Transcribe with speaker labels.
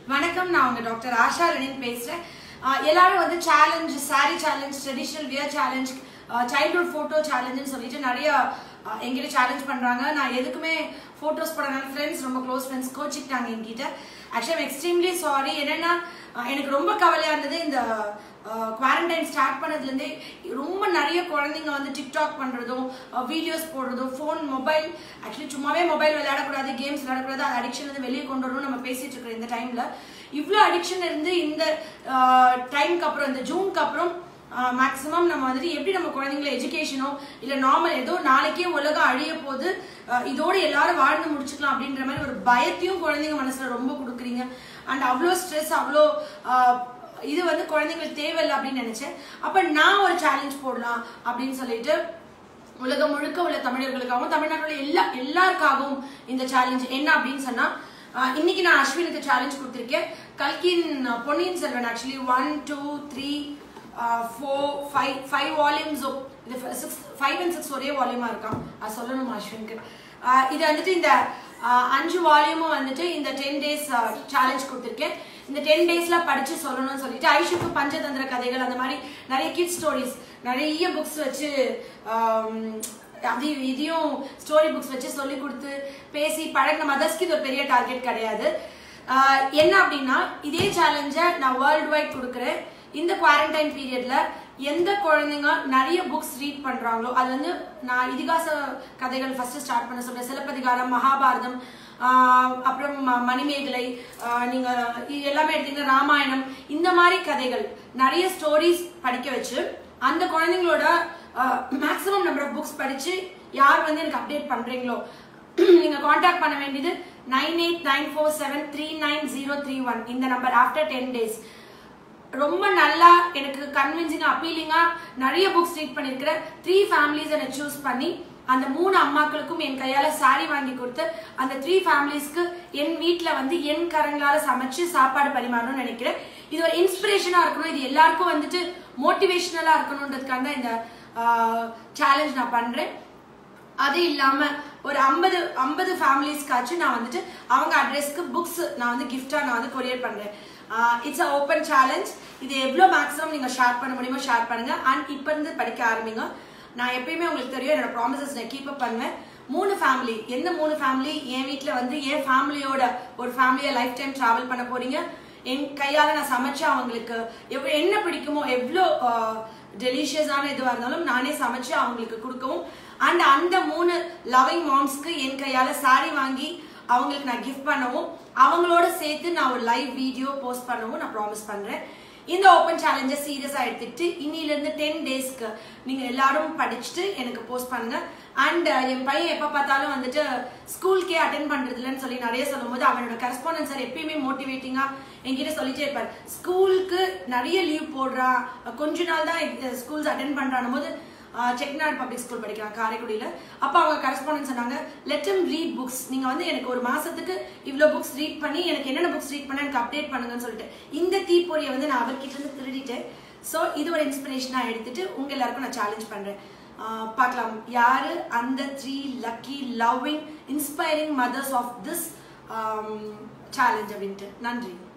Speaker 1: வணக்கம் நான் உங்க டாக்டர் ஆஷா லெனின் பேசுறேன் ஆஹ் எல்லாரும் வந்து challenge sari challenge traditional wear challenge childhood photo சேலஞ்சுன்னு சொல்லிட்டு நிறைய ஆஹ் என்கிட்ட சேலஞ்ச் பண்றாங்க நான் எதுக்குமே ஃபோட்டோஸ் போடுறதுனால ஃப்ரெண்ட்ஸ் ரொம்ப க்ளோஸ் ஃப்ரெண்ட்ஸ் கோச்சிக்கிட்டாங்க என்கிட்ட ஆக்சுவலி எக்ஸ்ட்ரீம்லி சாரி என்னன்னா ஆஹ் எனக்கு ரொம்ப கவலையா இருந்தது இந்த குவாரண்டைன் ஸ்டார்ட் பண்ணதுலேருந்தே ரொம்ப நிறைய குழந்தைங்க வந்து டிக்டாக் பண்ணுறதும் வீடியோஸ் போடுறதும் ஃபோன் மொபைல் ஆக்சுவலி சும்மாவே மொபைல் விளையாடக்கூடாது கேம்ஸ் விளையாடக்கூடாது அது அடிக்ஷன் வந்து வெளியே கொண்டு வரணும் நம்ம பேசிட்டு இருக்கிற இந்த டைமில் இவ்வளோ அடிக்ஷன் இருந்து இந்த டைம்க்கு அப்புறம் இந்த ஜூனுக்கு அப்புறம் மேக்ஸிமம் நம்ம வந்துட்டு எப்படி நம்ம குழந்தைங்கள எஜுகேஷனோ இல்லை நார்மல் ஏதோ நாளைக்கே உலகம் அழிய போது அஹ் இதோட எல்லாரும் வாழ்ந்து முடிச்சுக்கலாம் அப்படின்ற மாதிரி ஒரு பயத்தையும் குழந்தைங்க மனசுல ரொம்ப கொடுக்குறீங்க அண்ட் அவ்வளோ ஸ்ட்ரெஸ் அவ்வளோ அஹ், இது வந்து குழந்தைங்களுக்கு தேவையில்லை அப்படின்னு நினைச்சேன் அப்ப நான் ஒரு சேலஞ்ச் போடலாம் அப்படின்னு சொல்லிட்டு உலகம் முழுக்க உள்ள தமிழர்களுக்காகவும் தமிழ்நாட்டில் உள்ள எல்லா எல்லாருக்காகவும் இந்த சேலஞ்ச் என்ன அப்படின்னு சொன்னா ஆஹ் இன்னைக்கு நான் அஸ்வினுக்கு சேலஞ்ச் கொடுத்துருக்கேன் கல்கின் Ponniyin Selvan actually one two three four five five வால்யூம்ஸோ இது சிக்ஸ் ஃபைவ் அண்ட் சிக்ஸ் ஒரே வால்யூமா இருக்கான் அது சொல்லணும் அஸ்வினுக்கு ஆஹ் இது வந்துட்டு இந்த ஆஹ் அஞ்சு வால்யூமும் வந்துட்டு இந்த டென் டேஸ் சேலஞ்ச் கொடுத்துருக்கேன் இந்த டென் டேஸ்ல படிச்சு சொல்லணும்னு சொல்லிட்டு ஐஷுக்கு பஞ்சதந்திர கதைகள் அந்த மாதிரி நிறைய கிட் ஸ்டோரிஸ் நிறைய புக்ஸ் வச்சு ஆம், அது இதையும் ஸ்டோரி புக்ஸ் வச்சு சொல்லி கொடுத்து பேசி பழகின மதர்ஸ்க்கு இது ஒரு பெரிய டார்கெட் கிடையாது ஆஹ் என்ன அப்படின்னா இதே சேலஞ்சை நான் வேர்ல்டு வைட் கொடுக்குறேன் இந்த குவாரண்டைன் பீரியட்ல எந்த குழந்தைங்க நிறைய புக்ஸ் ரீட் பண்றாங்களோ அது வந்து நான் இதிகாச கதைகள் ஃபர்ஸ்ட் ஸ்டார்ட் பண்ண சொல்றேன் சிலப்பதிகாரம் மகாபாரதம் ஆஹ் அப்புறம் ம- மணிமேகலை ஆஹ் நீங்க இது எல்லாமே எடுத்தீங்கன்னா ராமாயணம் இந்த மாதிரி கதைகள் நிறைய ஸ்டோரிஸ் படிக்க வச்சு அந்த குழந்தைங்களோட மேக்ஸிமம் நம்பர் ஆஃப் புக்ஸ் படிச்சு யார் வந்து எனக்கு அப்டேட் பண்றீங்களோ நீங்க காண்டாக்ட் பண்ண வேண்டியது nine eight nine four seven three nine zero three one இந்த நம்பர் ஆஃப்டர் டென் டேஸ் ரொம்ப நல்லா எனக்கு கன்வின்சிங்கா அப்பீலிங்கா நிறைய புக்ஸ் ரீட் பண்ணிருக்கிற த்ரீ ஃபேமிலிஸ் எனக்கு சூஸ் பண்ணி அந்த மூணு அம்மாக்களுக்கும் என் கையால சாரி வாங்கி கொடுத்து அந்த த்ரீ ஃபேமிலிஸ்க்கு என் வீட்ல வந்து என் கரங்களால சமைச்சு சாப்பாடு பரிமாறணும்னு நினைக்கிறேன் இது ஒரு இன்ஸ்பிரேஷனா இருக்கணும் இது எல்லாருக்கும் வந்துட்டு மோட்டிவேஷனலா இருக்கணுன்றதுக்காக தான் இந்த சேலஞ்ச் நான் பண்றேன் அது இல்லாம ஒரு ஐம்பது ஐம்பது ஃபேமிலிஸ்க்காச்சும் நான் வந்துட்டு அவங்க அட்ரஸ்க்கு புக்ஸ் நான் வந்து கிஃப்டா நான் வந்து கொரியர் பண்றேன் இட்ஸ் அ ஓப்பன் சேலஞ்ச் இது எவ்வளோ மேக்ஸிமம் நீங்க ஷேர் பண்ண முடியுமோ ஷேர் பண்ணுங்க அண்ட் இப்போ இருந்து படிக்க ஆரம்பிங்க நான் எப்பயுமே உங்களுக்கு தெரியும் என்னோட ப்ராமிசஸ் நான் கீப் அப் பண்ணுவேன் மூணு ஃபேமிலி எந்த மூணு ஃபேமிலி என் வீட்டில் வந்து என் ஃபேமிலியோட ஒரு ஃபேமிலியை லைஃப் டைம் ட்ராவல் பண்ண போறீங்க என் கையால நான் சமைச்சு அவங்களுக்கு எவ்வளோ என்ன பிடிக்குமோ எவ்வளோ டெலிஷியஸான இதுவாக இருந்தாலும் நானே சமைச்சு அவங்களுக்கு கொடுக்கவும் அண்ட் அந்த மூணு லவ்விங் மாம்ஸ்க்கு என் கையால சாரி வாங்கி அவங்களுக்கு நான் கிஃப்ட் பண்ணவும் அவங்களோட சேர்த்து நான் ஒரு லைவ் வீடியோ போஸ்ட் பண்ணவும் நான் ப்ராமிஸ் பண்றேன் இந்த ஓப்பன் சேலஞ்சை சீரியஸா எடுத்துக்கிட்டு இன்னில இருந்து டென் டேஸ்க்கு நீங்க எல்லாரும் படிச்சுட்டு எனக்கு போஸ்ட் பண்ணுங்க அண்ட் என் பையன் எப்ப பார்த்தாலும் வந்துட்டு ஸ்கூலுக்கே அட்டென்ட் பண்றது இல்லைன்னு சொல்லி நிறைய சொல்லும்போது அவனோட கரஸ்பாண்டன்ஸ் சார் எப்பயுமே மோட்டிவேட்டிங்கா என்கிட்ட சொல்லிட்டே இருப்பார் ஸ்கூலுக்கு நிறைய லீவ் போடுறான் கொஞ்ச நாள் தான் ஸ்கூல்ஸ் அட்டென்ட் பண்றான் போது செக்நாடு பப்ளிக் ஸ்கூல் படிக்கிறான் காரைக்குடியில அப்ப அவங்க கரஸ்பாண்டன்ட் சொன்னாங்க லெட் him ரீட் புக்ஸ் நீங்க வந்து எனக்கு ஒரு மாசத்துக்கு இவ்ளோ புக்ஸ் ரீட் பண்ணி எனக்கு என்னென்ன புக்ஸ் ரீட் பண்ண எனக்கு அப்டேட் பண்ணுங்கன்னு சொல்லிட்டு இந்த தீப்பொறியை வந்து நான் அவர்கிட்ட இருந்து திருடிட்டேன் ஸோ இது ஒரு இன்ஸ்பிரேஷனா எடுத்துட்டு உங்க எல்லாருக்கும் நான் சேலஞ்ச் பண்றேன் ஆஹ் பார்க்கலாம் யாரு அந்த three lucky loving inspiring mothers of this challenge அப்படின்ட்டு நன்றி